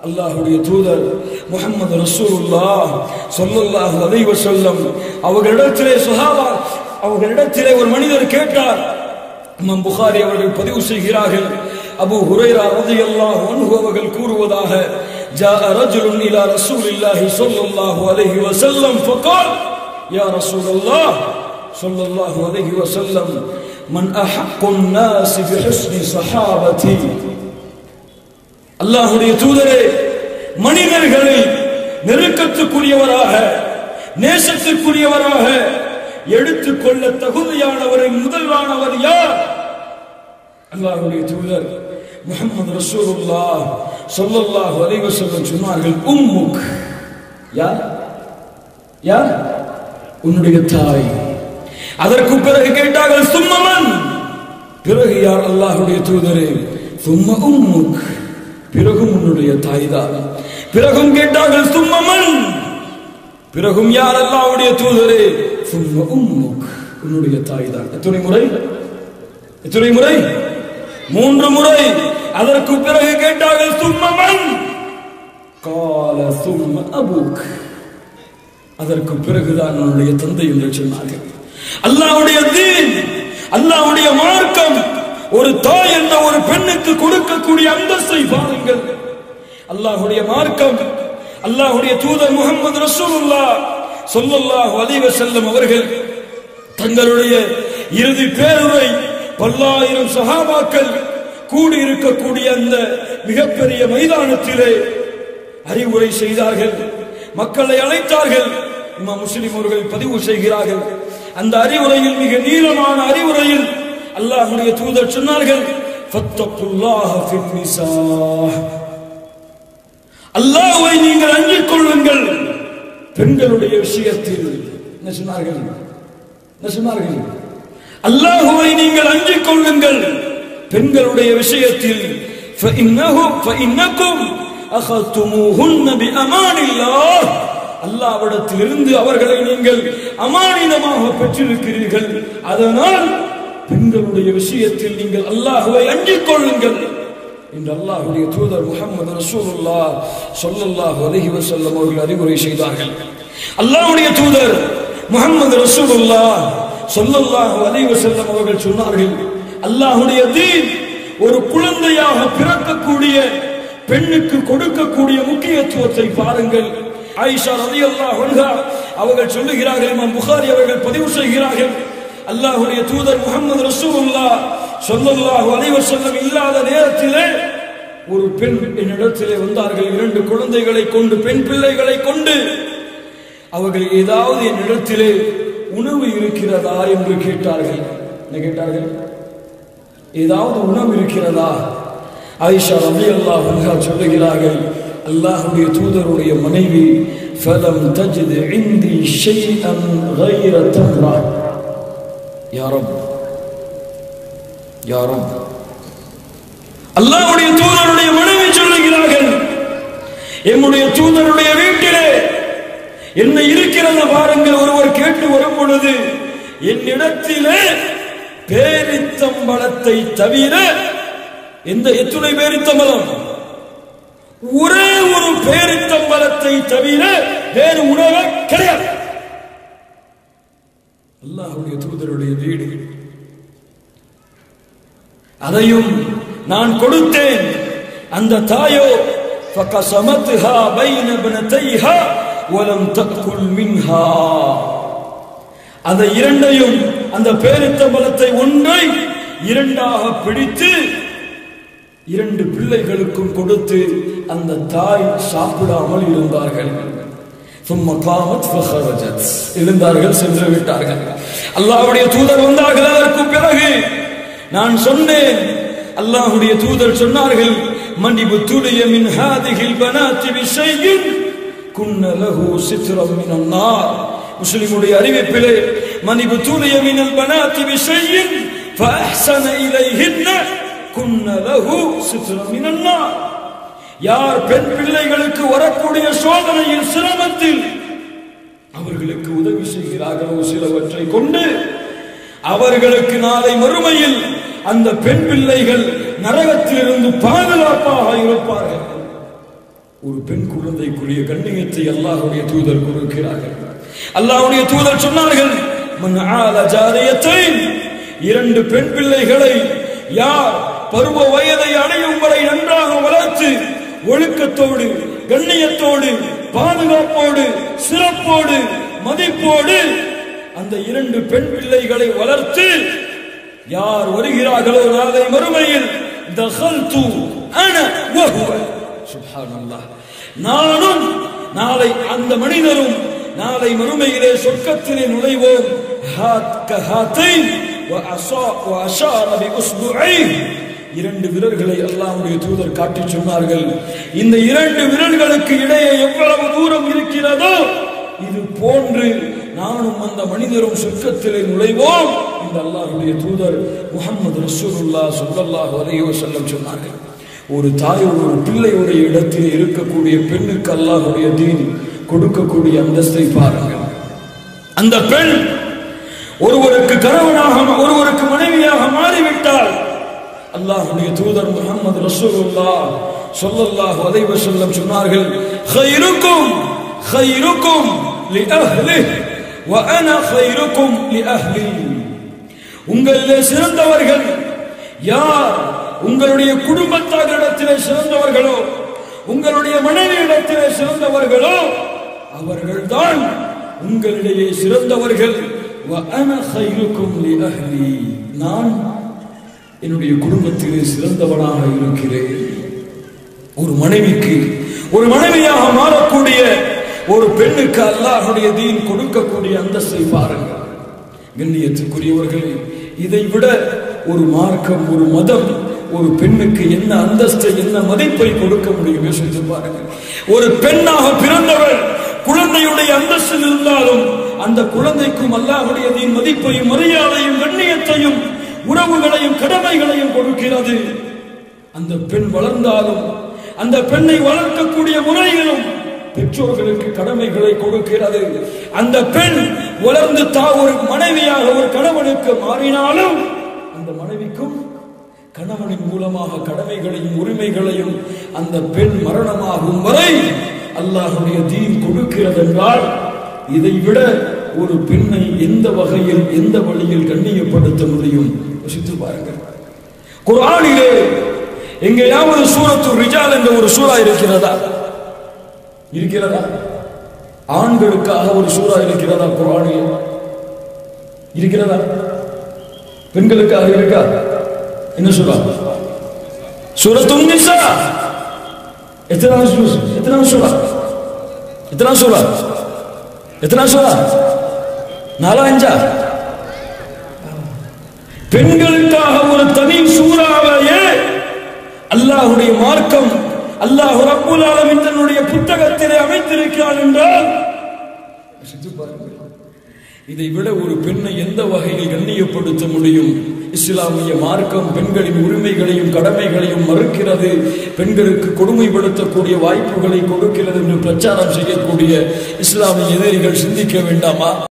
அல்லாஹ்வுடைய தூதர் முஹம்மது ரசூலுல்லாஹ் ஸல்லல்லாஹு அலைஹி வஸல்லம் அவர்களிடத்திலே சுஹாபா அவர்களிடத்திலே ஒரு மனிதர் கேட்டார் இமாம் புகாரி அவர்கள் பதிவு செய்கிறார்கள் அபு ஹுரைரா ரலியல்லாஹு அன்ஹு அவர்கள் கூறுவதாக جاء رجل إلى رسول الله صلى الله عليه وسلم فقال يا رسول الله صلى الله عليه وسلم من أحق الناس بحسن صحابتي அல்லாஹுடைய தூதரே மனிதர்களை நெருக்கத்துக்குரியவராக நேசத்துக்குரியவராக எடுத்துக்கொள்ள தகுதியானவரின் முதல்வானவர் யார் அல்லாஹுடைய தூதர் முகமது ரசூலுல்லாஹ் ஸல்லல்லாஹு அலைஹி வஸல்லம் சொன்னார்கள் உம்முக் யார் யார் உன்னுடைய தாய் அதற்கு பிறகு கேட்டார்கள் சும்மமன் பிறகு யார் அல்லாஹுடைய தூதரே சும்ம உம்முக் பிறகும் உன்னுடைய தாய்தான் பிறகும் கேட்டார்கள் சும்மமன் பிறகும் யார் அல்லாஹ்வுடைய தூதரே சும்ம உம்முக் உன்னுடைய தாய்தான் எத்தனை முறை எத்தனை முறை மூன்று முறை அதற்கு பிறகு கேட்டார்கள் சும்மமன் கால சும்ம அபுக் அதற்கு பிறகுதான் உன்னுடைய தந்தை என்று சொன்னார்கள் அல்லாஹ்வுடைய தீன் அல்லாஹ்வுடைய மார்க்கம் ஒரு தாய் என்ற ஒரு பெண்ணுக்கு கொடுக்கக்கூடிய அந்தஸ்தை பாருங்கள் அல்லாஹ்வுடைய மார்க்கம் அல்லாஹ்வுடைய தூதர் முகமது ரசூலுல்லாஹ் ஸல்லல்லாஹு அலைஹி வஸல்லம் அவர்கள் தங்களுடைய இறுதி பேருரை பல்லாயிரம் சஹாபாக்கள் கூடி இருக்கக்கூடிய அந்த மிகப்பெரிய மைதானத்திலே அறிவுரை செய்தார்கள் மக்களை அழைத்தார்கள் இமாம் முஸ்லிம் அவர்கள் பதிவு செய்கிறார்கள் அந்த அறிவுரையில் மிக நீளமான அறிவுரையில் அல்லாஹ்வுடைய தூதர் சொன்னார்கள் ஃபத்தகுல்லாஹ ஃபின் நிசா அல்லாஹ்வை நீங்கள் அஞ்சிக் கொள்ளுங்கள் பெண்களுடைய விஷயத்தில் என்ன சொன்னார்கள் என்ன சொன்னார்கள் அல்லாஹுவை நீங்கள் அஞ்சிக் கொள்ளுங்கள் பெண்களுடைய விஷயத்தில் فإنه فإنكم أخذتموهن بأمان الله அல்லாவிடத்திலிருந்து அவர்களை நீங்கள் அமானிதமாக பெற்றிருக்கிறீர்கள் அதனால் பெண்களுடைய விஷயத்தில் நீங்கள் அல்லாஹுவை அஞ்சிக் கொள்ளுங்கள் என்று அல்லாஹுடைய தூதர் முகமது ரசூலுல்லா சொல்லல்லாஹு அலைஹி வஸல்லம் அவர்கள் அறிவுரை செய்தார்கள் அல்லாஹ்வுடைய தூதர் முகமது ரசூலுல்லா சொல்லல்லாஹு அலைஹி வஸல்லம் அவர்கள் சொன்னார்கள் அல்லாஹ்வுடைய தீன் ஒரு குழந்தையாக பிறக்கக்கூடிய பெண்ணுக்கு கொடுக்கக்கூடிய முக்கியத்துவத்தை பாருங்கள் ஆயிஷா ரலியல்லாஹு அன்ஹா அவர்கள் சொல்லுகிறார்கள் இமாம் புகாரி அவர்கள் பதிவு செய்கிறார்கள் அல்லாஹ்வுடைய தூதர் முகமது ரசூலுல்லாஹ் ஸல்லல்லாஹு அலைஹி வஸல்லம் இல்லாத நேரத்திலே ஒரு பெண் என்னிடத்திலே வந்தார்கள் இரண்டு குழந்தைகளை கொண்டு பெண் பிள்ளைகளை கொண்டு அவர்கள் ஏதாவது என்னிடத்திலே உணவு இருக்கிறதா என்று கேட்டார்கள் என்ன கேட்டார்கள் ஏதாவது உணவு இருக்கிறதா ஆயிஷா ரபி அல்லாஹ் அன்ஹா சொல்லுகிறார்கள் அல்லாஹ்வுடைய தூதருடைய மனைவி فلم تجد عندي شيئا غير تمرة يا رب يا رب அல்லாஹ்வுடைய தூதருடைய மனைவி சொல்லுகிறார்கள் என்னுடைய தூதருடைய வீட்டிலே என்ன இருக்கிறது பாருங்கள் ஒருவர் கேட்டு வரும் பொழுது என்னிடத்திலே பேரித்தம்பழத்தை தவிர எந்த எத்துணை பேரித்தம்பலம் ஒரே ஒரு பேரித்தம்பலத்தை தவிர வேறு உணவு கிடையாது அல்லாஹ்வுடைய தூதருடைய வீடு அதையும் நான் கொடுத்தேன் அந்த தாயோ فقسمتها بين ابنتيها ولم تأكل منها அந்த இரண்டையும் அந்த பேரித்தம்பலத்தை ஒன்றை இரண்டாக பிடித்து இரண்டு பிள்ளைகளுக்கும் கொடுத்து அந்த தாய் சாப்பிடாமல் இருந்தார்கள் ثم قامت فخرجت எழுந்தார்கள் சென்று விட்டார்கள் அல்லாஹ்வுடைய தூதர் வந்தார்கள் அதற்கு பிறகு நான் சொன்னேன் அல்லாஹ்வுடைய தூதர் சொன்னார்கள் மன்னிபு துளிய மின் ஹாதிஹில் பனாத்தி பிஷையின் குன்ன லஹு சித்ரம் மினன் நார் முஸ்லிமுடைய அறிவிப்பிலே மன்னிபு துளிய மினல் பனாத்தி பிஷையின் فأحسن إليهن كن له سترا من النار யார் பெண் பிள்ளைகளுக்கு வரக்கூடிய சோதனையில் சிரமத்தில் அவர்களுக்கு உதவி செய்கிறார்களோ சிலவற்றை கொண்டு அவர்களுக்கு நாளை மறுமையில் அந்த பெண் பிள்ளைகள் நரகத்திலிருந்து பாதுகாப்பாக இருப்பார்கள் ஒரு பெண் குழந்தைக்குரிய கண்ணியத்தை அல்லாஹ்வுடைய தூதர் கொடுக்கிறார்கள் அல்லாஹ்வுடைய தூதர் சொன்னார்கள் மன் ஆல ஜாரியத்தை இரண்டு பெண் பிள்ளைகளை யார் பருவ வயதை அடையும் வரை நன்றாக வளர்த்து ஒழுக்கத்தோடு கண்ணியத்தோடு பாதுகாப்போடு சிறப்போடு மதிப்போடு அந்த இரண்டு பெண் பிள்ளைகளை வளர்த்து யார் வருகிறார்களோ நாளை மறுமையில் தகல்து அன வஹுவ சுப்ஹானல்லாஹ் நானும் நாளை அந்த மனிதரும் நாளை மறுமையிலே சொர்க்கத்திலே நுழைவோம் ஹாத் கஹாத்தைன் وأصا- وأشار بأصبعيه இரண்டு விரல்களை அல்லாஹ்வுடைய தூதர் காட்டி சொன்னார்கள் இந்த இரண்டு விரல்களுக்கு இடையே எவ்வளவு தூரம் இருக்கிறதோ இது போன்று நானும் அந்த மனிதரும் சொர்க்கத்திலே நுழைவோம் இந்த அல்லாஹ்வுடைய தூதர் முகமது ரசூலுல்லாஹ் ஸல்லல்லாஹு அலைஹி வஸல்லம் சொன்னார்கள் ஒரு தாயோட ஒரு பிள்ளையுடைய இடத்தில் இருக்கக்கூடிய பெண்ணுக்கு அல்லாஹ்வுடைய தீன் கொடுக்கக்கூடிய அந்தஸ்தை பாருங்கள் அந்த பெண் ஒருவருக்கு கணவனாக ஒருவருக்கு மனைவியாக மாறிவிட்டால் அல்லாஹ்வுடைய தூதர் முகமது ரசூலுல்லாஹ் ஸல்லல்லாஹு அலைஹி வஸல்லம் சொன்னார்கள் خيركم خيركم لأهله وأنا خيركم لأهلي உங்களிலே சிறந்தவர்கள் யார் உங்களுடைய குடும்பத்தாரிடத்திலே சிறந்தவர்களோ உங்களுடைய மனைவியிடத்திலே சிறந்தவர்களோ அவர்கள்தான் உங்களிடையே சிறந்தவர்கள் وأنا خيركم لأهلي நான் என்னுடைய குடும்பத்திலே சிறந்தவனாக இருக்கிறேன் ஒரு மனைவிக்கு ஒரு மனைவியாக மாறக்கூடிய ஒரு பெண்ணுக்கு அல்லாஹ்வுடைய தீன் கொடுக்கக்கூடிய அந்தஸ்தை பாருங்கள் கண்ணியத்துக்குரியவர்களே இதை விட ஒரு மார்க்கம் ஒரு மதம் ஒரு பெண்ணுக்கு என்ன அந்தஸ்தை என்ன மதிப்பை கொடுக்க முடியும் யோசித்து பாருங்கள் ஒரு பெண்ணாக பிறந்தவள் குழந்தையுடைய அந்தஸ்தில் இருந்தாலும் அந்த குழந்தைக்கும் அல்லாஹ்வுடைய தீன் மதிப்பையும் மரியாதையும் கண்ணியத்தையும் உறவுகளையும் கடமைகளையும் கொடுக்கிறது அந்த பெண் வளர்ந்தாலும் அந்த பெண்ணை வளர்க்கக்கூடிய முறையிலும் பெற்றோர்களுக்கு கடமைகளை கொடுக்கிறது அந்த பெண் வளர்ந்து தா ஒரு மனைவியாக ஒரு கணவனுக்கு மாறினாலும் அந்த மனைவிக்கும் கணவனின் மூலமாக கடமைகளையும் உரிமைகளையும் அந்த பெண் மரணமாகும் வரை அல்லாஹ்வுடைய தீன் கொடுக்கிறது என்றால் இதை விட ஒரு பெண்ணை எந்த வகையில் எந்த வழியில் கண்ணியப்படுத்த முடியும் யோசித்து பாருங்கள் குர்ஆனிலே எங்கேயாவது சூரத்து ரிஜால் என்ற ஒரு சூறா இருக்கிறதா இருக்கிறதா ஆண்களுக்காக ஒரு சூறா இருக்கிறதா குர்ஆனில் இருக்கிறதா பெண்களுக்காக இருக்கா என்ன சூறா சூரத்து நிசா எத்தனாவது சூ- எத்தனாவது சூறா எத்தனாவது சூறா எத்தனாவது சூறா நாலா அஞ்சா பெண்களுக்காக ஒரு தனி சூறாவையே அல்லாஹ்வுடைய மார்க்கம் அல்லாஹ் ரப்புல் ஆலமீன் தன்னுடைய புத்தகத்திலே அமைத்திருக்கிறான் என்றால் யோசித்து பாருங்கள். இதை விட ஒரு பெண்ணை எந்த வகையில் கண்ணியப்படுத்த முடியும் இஸ்லாமிய மார்க்கம் பெண்களின் உரிமைகளையும் கடமைகளையும் மறுக்கிறது பெண்களுக்கு கொடுமைப்படுத்தக்கூடிய வாய்ப்புகளை கொடுக்கிறது என்று பிரச்சாரம் செய்யக்கூடிய இஸ்லாமிய எதிரிகள் சிந்திக்க வேண்டாமா